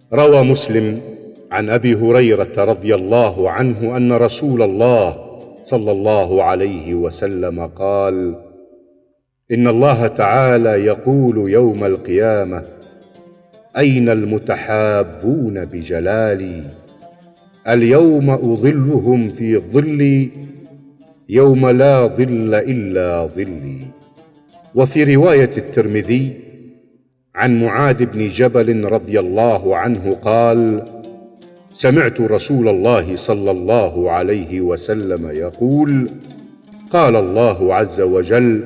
روى مسلم عن ابي هريره رضي الله عنه ان رسول الله صلى الله عليه وسلم قال ان الله تعالى يقول يوم القيامه اين المتحابون بجلالي اليوم اظلهم في ظلي يوم لا ظل الا ظلي وفي روايه الترمذي عن معاذ بن جبل رضي الله عنه قال سمعت رسول الله صلى الله عليه وسلم يقول قال الله عز وجل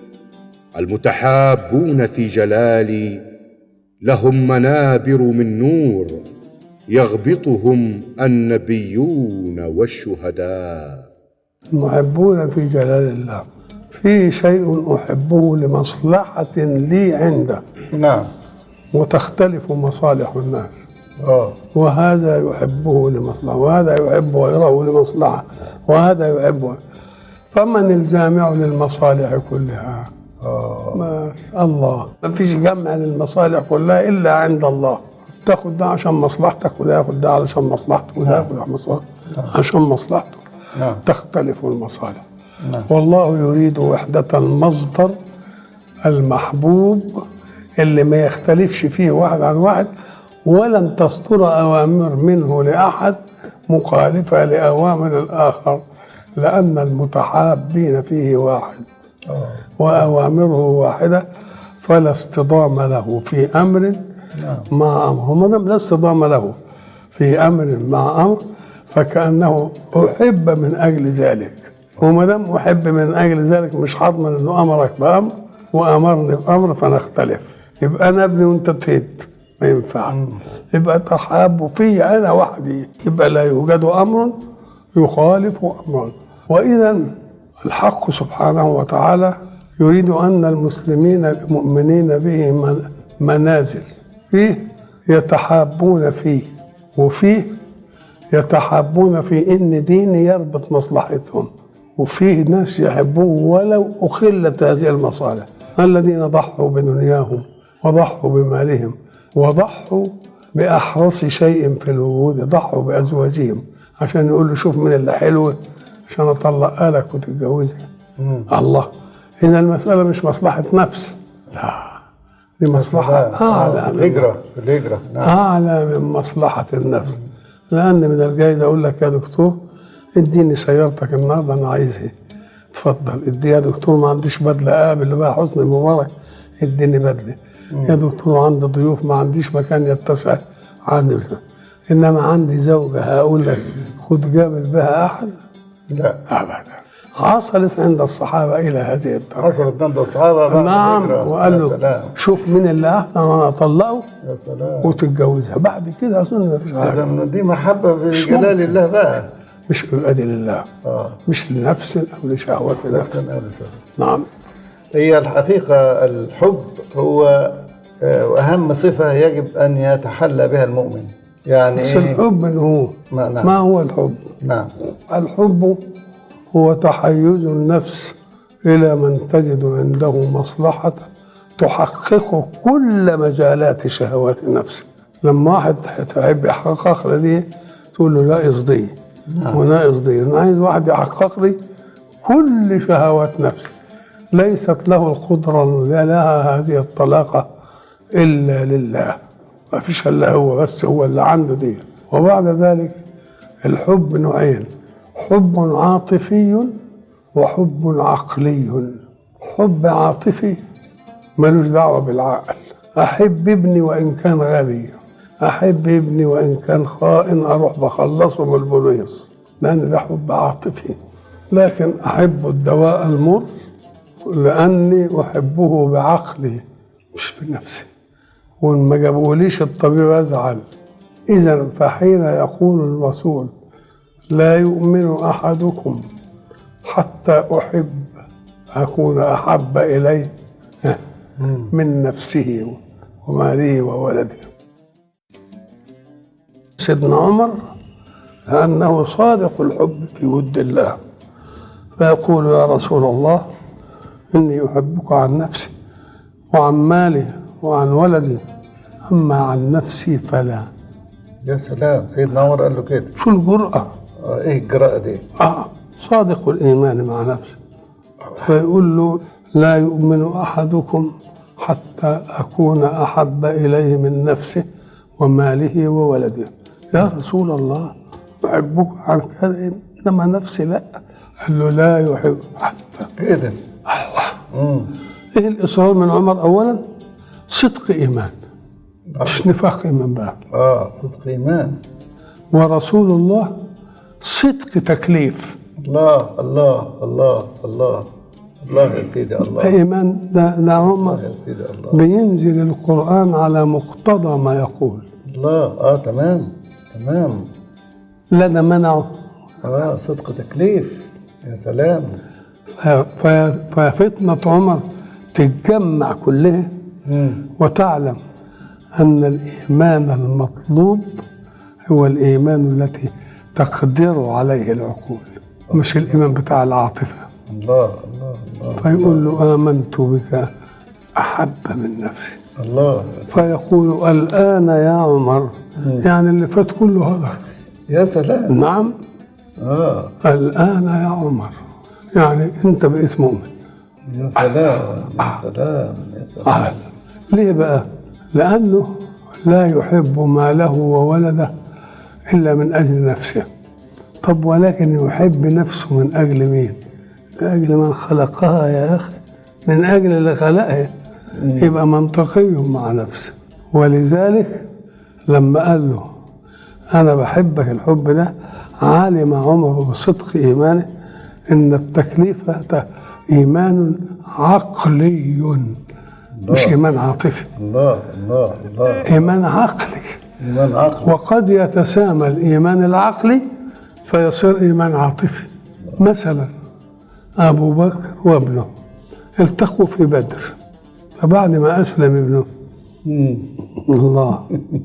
المتحابون في جلالي لهم منابر من نور يغبطهم النبيون والشهداء المحبون في جلال الله في شيء أحبه لمصلحة لي عنده نعم وتختلف مصالح الناس اه وهذا يحبه لمصلحة وهذا يحب غيره لمصلحة وهذا يحبه فمن الجامع للمصالح كلها اه ما الله ما فيش جمع للمصالح كلها إلا عند الله تاخد ده عشان مصلحتك وده ياخد ده علشان مصلحته وده ياخد عشان مصلحته عشان مصلحته نعم تختلف المصالح نعم. والله يريد وحدة المصدر المحبوب اللي ما يختلفش فيه واحد عن واحد ولن تصدر أوامر منه لأحد مخالفة لأوامر الآخر لأن المتحابين فيه واحد اه وأوامره واحدة فلا اصطدام له في أمر نعم مع أمر وما دام لا اصطدام له في أمر مع أمر فكأنه أحب من أجل ذلك وما دام أحب من أجل ذلك مش هضمن إنه أمرك بأمر وأمرني بأمر فنختلف يبقى أنا ابني وأنت تهد ما ينفعش يبقى تحاب في أنا وحدي يبقى لا يوجد أمر يخالف أمرا وإذا الحق سبحانه وتعالى يريد أن المسلمين المؤمنين به من- منازل فيه يتحابون فيه وفيه يتحابون في ان دين يربط مصلحتهم وفيه ناس يحبوه ولو اخلت هذه المصالح الذين ضحوا بدنياهم وضحوا بمالهم وضحوا باحرص شيء في الوجود ضحوا بازواجهم عشان يقول له شوف من اللي حلوه عشان اطلقها لك وتتجوزها الله اذا المساله مش مصلحه نفس لا دي مصلحه اعلى من الهجرة في الهجرة نعم أعلى من مصلحة النفس لأن من الجايز أقول لك يا دكتور اديني سيارتك النهارده أنا عايزها اتفضل ادي يا دكتور ما عنديش بدلة قابل بقى حسني مبارك اديني بدلة يا دكتور عندي ضيوف ما عنديش مكان يتسع عندي بتاع. إنما عندي زوجة هقول لك خد جامل بها أحد لا أبدا حصلت عند الصحابة إلى هذه الدرجة حصلت عند الصحابة بعد نعم الهجرة. وقال يا له سلام شوف مين اللي أحسن وأنا أطلقه يا سلام وتتجوزها بعد كده أظن ما فيش حاجة إذا دي محبة بجلال الله بقى مش يبقى لله اه مش لنفس او لشهوة نفس نفس الألف نعم هي الحقيقة الحب هو آه، وأهم صفة يجب أن يتحلى بها المؤمن يعني بس إيه؟ الحب إن هو ما نعم ما هو الحب نعم الحب هو تحيز النفس إلى من تجد عنده مصلحة تحقق كل مجالات شهوات النفس لما واحد تحب يحقق لي دي تقول له ناقص دي وناقص دي أنا عايز واحد يحقق لي كل شهوات نفسي ليست له القدرة لا لها هذه الطلاقة إلا لله ما فيش إلا هو بس هو اللي عنده دي وبعد ذلك الحب نوعين حب عاطفي وحب عقلي حب عاطفي ملوش دعوة بالعقل أحب ابني وإن كان غبي أحب ابني وإن كان خائن أروح بخلصه من البوليس لأن ده حب عاطفي لكن أحب الدواء المر لأني أحبه بعقلي مش بنفسي وإن ما جابوليش الطبيب أزعل إذا فحين يقول الرسول لا يؤمن أحدكم حتى أحب أكون أحب إليه من نفسه وماله وولده سيدنا عمر لأنه صادق الحب في ود الله فيقول يا رسول الله إني أحبك عن نفسي وعن مالي وعن ولدي أما عن نفسي فلا يا سلام سيدنا عمر قال له كده شو الجرأة آه ايه الجراءة دي آه صادق الإيمان مع نفسه فيقول له لا يؤمن أحدكم حتى أكون أحب إليه من نفسه وماله وولده يا رسول الله أحبك عن كذا إنما نفسي لا قال له لا يحب حتى كده الله امم إيه الإصرار من عمر أولا صدق إيمان مش نفاق إيمان بقى اه صدق ايمان ورسول الله صدق تكليف الله الله الله الله الله يا سيدي الله إيمان ده, ده عمر يا سيدي الله بينزل القرآن على مقتضى ما يقول الله اه تمام تمام لا ده منعه اه صدق تكليف يا سلام ف- ف- ففتنة عمر تتجمع كلها مم. وتعلم أن الإيمان المطلوب هو الإيمان التي تقدر عليه العقول مش الإيمان بتاع العاطفة الله الله الله فيقول له آمنت بك أحب من نفسي الله فيقول الآن يا عمر يعني اللي فات كله هذا يا سلام نعم اه الآن يا عمر يعني أنت بقيت مؤمن يا سلام يا سلام يا سلام آه. ليه بقى؟ لأنه لا يحب ماله وولده إلا من أجل نفسه طب ولكن يحب نفسه من أجل مين؟ من أجل من خلقها يا أخي من أجل اللي خلقها يبقى منطقي مع نفسه ولذلك لما قال له أنا بحبك الحب ده علم عمر بصدق إيمانه إن التكليف ت- إيمان عقلي مش إيمان عاطفي الله الله الله إيمان عقلي ايمان عقل وقد يتسامى الإيمان العقلي فيصير إيمان عاطفي مثلا أبو بكر وابنه التقوا في بدر فبعد ما أسلم ابنه مم. الله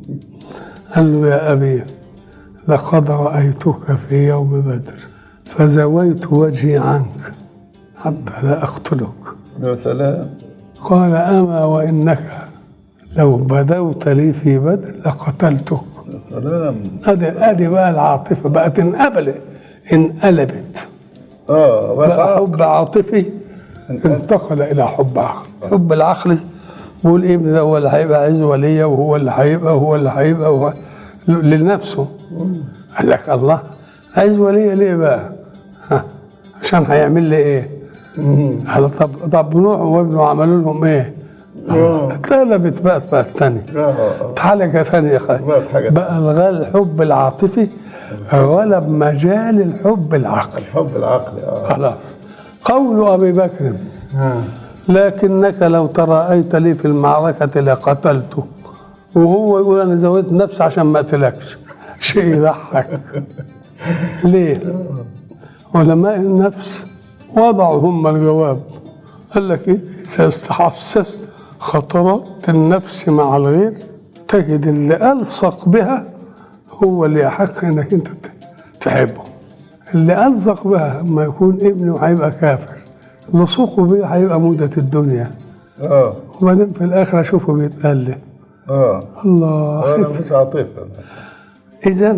قال له يا أبي لقد رأيتك في يوم بدر فزويت وجهي عنك حتى لا أقتلك يا سلام قال أما وإنك لو بدوت لي في بدر لقتلتك يا سلام ادي ادي بقى العاطفه بقت انقبلت انقلبت اه بقى بقى حب عاطفي انتقل الى حب عقلي حب العقلي بيقول ابن ده هو اللي هيبقى عزوه ليا وهو اللي هيبقى وهو اللي هيبقى وهو لنفسه قال لك الله عزوه ليا ليه بقى؟ ها عشان هيعمل لي ايه؟ قال طب طب نوح وابنه عملوا لهم ايه؟ اتقلبت بقت بقت تانية اه حاجة ثانية يا أخي بقت حاجة بقى الغى الحب العاطفي غلب مجال الحب العقلي الحب العقلي اه خلاص قول أبي بكر آه. لكنك لو تراءيت لي في المعركة لقتلتك وهو يقول أنا زودت نفسي عشان ما أقتلكش شيء يضحك ليه؟ علماء النفس وضعوا هم الجواب قال لك إيه؟ إذا استحسست خطرات النفس مع الغير تجد اللي ألصق بها هو اللي يحق إنك أنت تحبه اللي ألصق بها لما يكون ابنه هيبقى كافر لصوقه بيه هيبقى مدة الدنيا اه وبعدين في الآخرة أشوفه بيتألم اه الله انا مش عاطفه إذا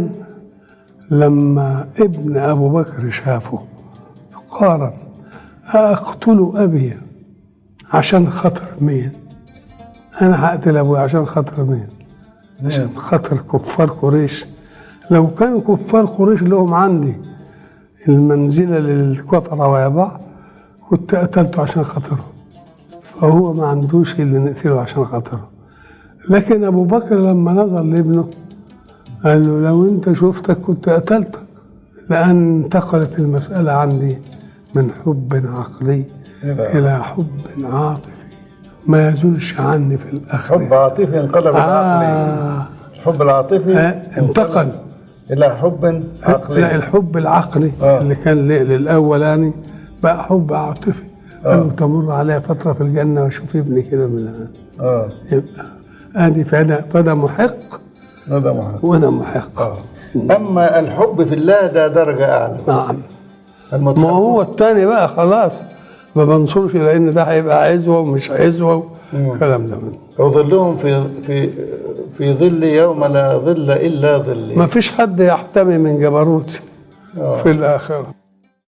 لما ابن أبو بكر شافه قارن أقتل أبي عشان خاطر مين؟ أنا هقتل أبوي عشان خاطر مين؟ عشان خاطر كفار قريش لو كانوا كفار قريش لهم عندي المنزلة للكفرة ويا بعض كنت قتلته عشان خاطره فهو ما عندوش اللي نقتله عشان خاطره لكن أبو بكر لما نظر لابنه قال له لو انت شفتك كنت قتلتك لان انتقلت المساله عندي من حب عقلي إلى- الى حب عاطفي ما يزولش عني في حب الاخره عاطفي انقلب الى عقلي آه الحب العاطفي آه، انتقل الى حب لا عقلي الحب العقلي آه. اللي كان لي- للاولاني بقى حب عاطفي قالوا تمر عليها فتره في الجنه واشوف ابني كده من الآن. اه يبقى ادي فده فده محق هذا محب وده محق آه. اما الحب في الله ده درجه اعلى نعم المتحب ما هو التاني بقى خلاص ما بنصرش لان ده هيبقى عزوه ومش عزوه الكلام ده من وظلهم في في في ظل يوم لا ظل إلا ظلي ما فيش حد يحتمي من جبروتي آه. في الآخرة